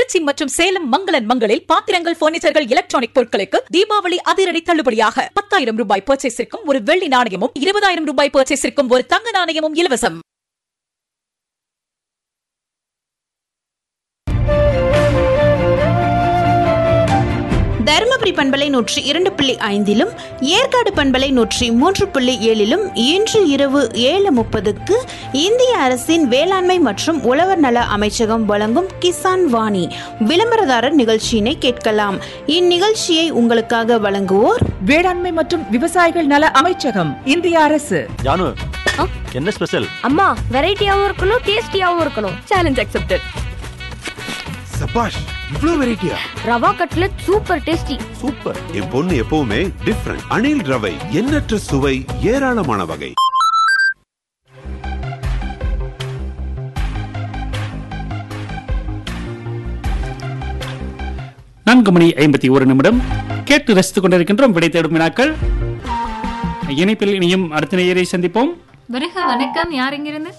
திருச்சி மற்றும் சேலம் மங்களன் மங்களில் பாத்திரங்கள் பர்னிச்சர்கள் எலக்ட்ரானிக் பொருட்களுக்கு தீபாவளி அதிரடி தள்ளுபடியாக பத்தாயிரம் ரூபாய் பர்ச்சேஸிற்கும் ஒரு வெள்ளி நாணயமும் இருபதாயிரம் ரூபாய் பர்ச்சேஸிற்கும் ஒரு தங்க நாணயமும் இலவசம் தருமபுரி பண்பலை நூற்றி இரண்டு புள்ளி ஐந்திலும் ஏற்காடு பண்பலை நூற்றி மூன்று புள்ளி ஏழிலும் இன்று இரவு ஏழு முப்பதுக்கு இந்திய அரசின் வேளாண்மை மற்றும் உழவர் நல அமைச்சகம் வழங்கும் கிசான் வாணி விளம்பரதாரர் நிகழ்ச்சியினை கேட்கலாம் இந்நிகழ்ச்சியை உங்களுக்காக வழங்குவோர் வேளாண்மை மற்றும் விவசாயிகள் நல அமைச்சகம் இந்திய அரசு ஜானு என்ன ஸ்பெஷல் அம்மா வெரைட்டியாவும் இருக்கணும் டேஸ்டியாவும் இருக்கணும் சேலஞ்ச் அக்செப்டட் சபாஷ் இவ்ளோ வெரைட்டியா rava cutlet super tasty super என் பொண்ணு எப்பவுமே டிஃப்ரெண்ட் அணில் ரவை எண்ணற்ற சுவை ஏராளமான வகை நான்கு மணி ஐம்பத்தி ஒரு நிமிடம் கேட்டு ரசித்துக் கொண்டிருக்கின்றோம் விடை தேடும் வினாக்கள் இணைப்பில் இனியும் அடுத்த நேயரை சந்திப்போம் வருக வணக்கம் யார் எங்கிருந்து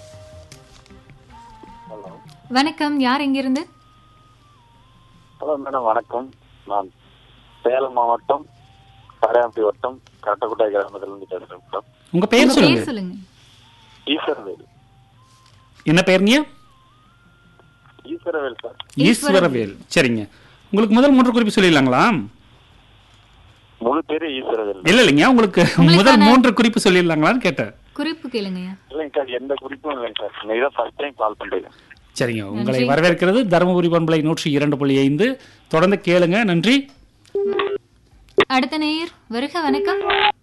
வணக்கம் யார் எங்கிருந்து ஹலோ மேடம் வணக்கம் நான் சேலம் மாவட்டம் காரையாம்பட்டி வட்டம் கரட்டக்குட்டை கிராமத்திலிருந்து பேசுறேன் மேடம் உங்க பெயர் உங்க சொல்லுங்க பேர் சொல்லுங்க ஈஸ்வரவேல் என்ன பெயர்னியா ஈஸ்வரவேல் சார் ஈஸ்வரவேல் சரிங்க உங்களுக்கு முதல் மூன்று குறிப்பு சொல்லிடலாங்களா முழு பேரு ஈஸ்வரவேல் இல்ல இல்லைங்க உங்களுக்கு உங்களுக்கான- முதல் மூன்று குறிப்பு சொல்லிடலாங்களான்னு கேட்டேன் குறிப்பு கேளுங்கய்யா இல்லைங்க சார் எந்த குறிப்பும் இல்லைங்க சார் இன்னைக்கு தான் ஃபர்ஸ்ட் டைம் கால் பண்றீங்க சரிங்க உங்களை நன்றி. வரவேற்கிறது தருமபுரி பண்பலை நூற்றி இரண்டு புள்ளி ஐந்து தொடர்ந்து கேளுங்க நன்றி அடுத்த நேயர் வருக வணக்கம்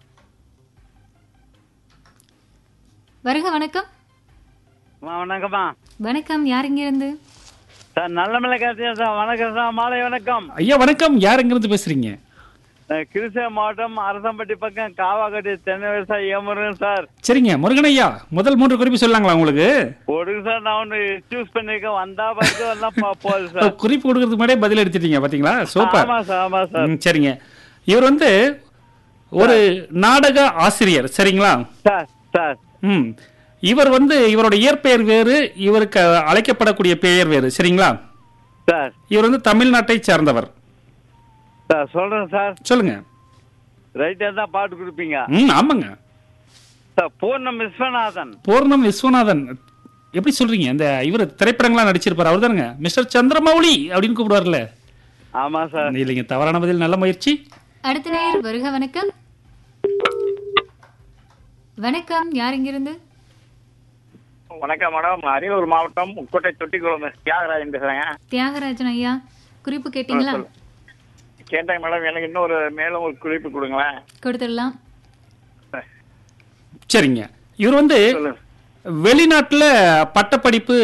வருக வணக்கம் வணக்கம்மா வணக்கம் யார் எங்கிருந்து சார் நல்ல மலை காத்தியா சார் வணக்கம் சார் மாலை வணக்கம் ஐயா வணக்கம் யார் எங்கிருந்து பேசுறீங்க நான் கிருஷ்ணகிரி மாவட்டம் அரசம்பட்டி பக்கம் காவாக்கட்டி தென்னை விவசாயி ஏமுருகன் சார் சரிங்க முருகன் ஐயா முதல் மூன்று குறிப்பு சொல்லலாங்களா உங்களுக்கு ஒடுங்க சார் நான் ஒன்று சூஸ் பண்ணிருக்கேன் வந்தா பார்த்து வரலாம் பா- போகுது சார் குறிப்பு கொடுக்கறதுக்கு முன்னாடியே பதில் எடுத்துட்டீங்க பாத்தீங்களா சூப்பர் ஆமா சார் ஆமா சார் ம், சரிங்க இவர் வந்து ஒரு நாடக ஆசிரியர் சரிங்களா சார் சார் ம் இவர் வந்து இவரோட இயற்பெயர் வேறு இவருக்கு அழைக்கப்படக்கூடிய பெயர் வேறு சரிங்களா சார் இவர் வந்து தமிழ்நாட்டை சார்ந்தவர் சார் சொல்றேன் சார் சொல்லுங்க ரைட்டா தான் பாட்டு கொடுப்பீங்க ம் ஆமாங்க சார் பூர்ணம் விஸ்வநாதன் பூர்ணம் விஸ்வநாதன் எப்படி சொல்றீங்க இந்த இவர் திரைப்படங்களா நடிச்சிருப்பார் அவர் தானுங்க மிஸ்டர் சந்திரமௌலி அப்படின்னு கூப்பிடுவார்ல ஆமா சார் இல்லைங்க தவறான பதில் நல்ல முயற்சி அடுத்த நேயர் வருக வணக்கம் வணக்கம் யார் எங்கிருந்து வணக்கம் மேடம் அரியலூர் மாவட்டம் முக்கோட்டை தொட்டிக்குளம் தியாகராஜன் பேசுறேங்க தியாகராஜன் ஐயா குறிப்பு கேட்டீங்களா கேட்டேன் மேடம் எனக்கு இன்னொரு மேலும் ஒரு குறிப்பு கொடுங்களேன் கொடுத்துடலாம் சரிங்க இவர் வந்து சொல்லுங்க வெளிநாட்டுல பட்டப்படிப்பு